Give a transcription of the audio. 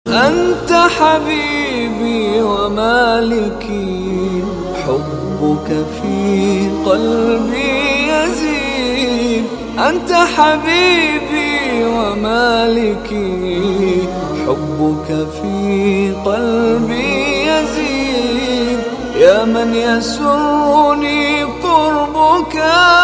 أنت حبيبي ومالكي حبك في قلبي يزيد أنت حبيبي ومالكي حبك في قلبي يزيد يا من يسرني قربك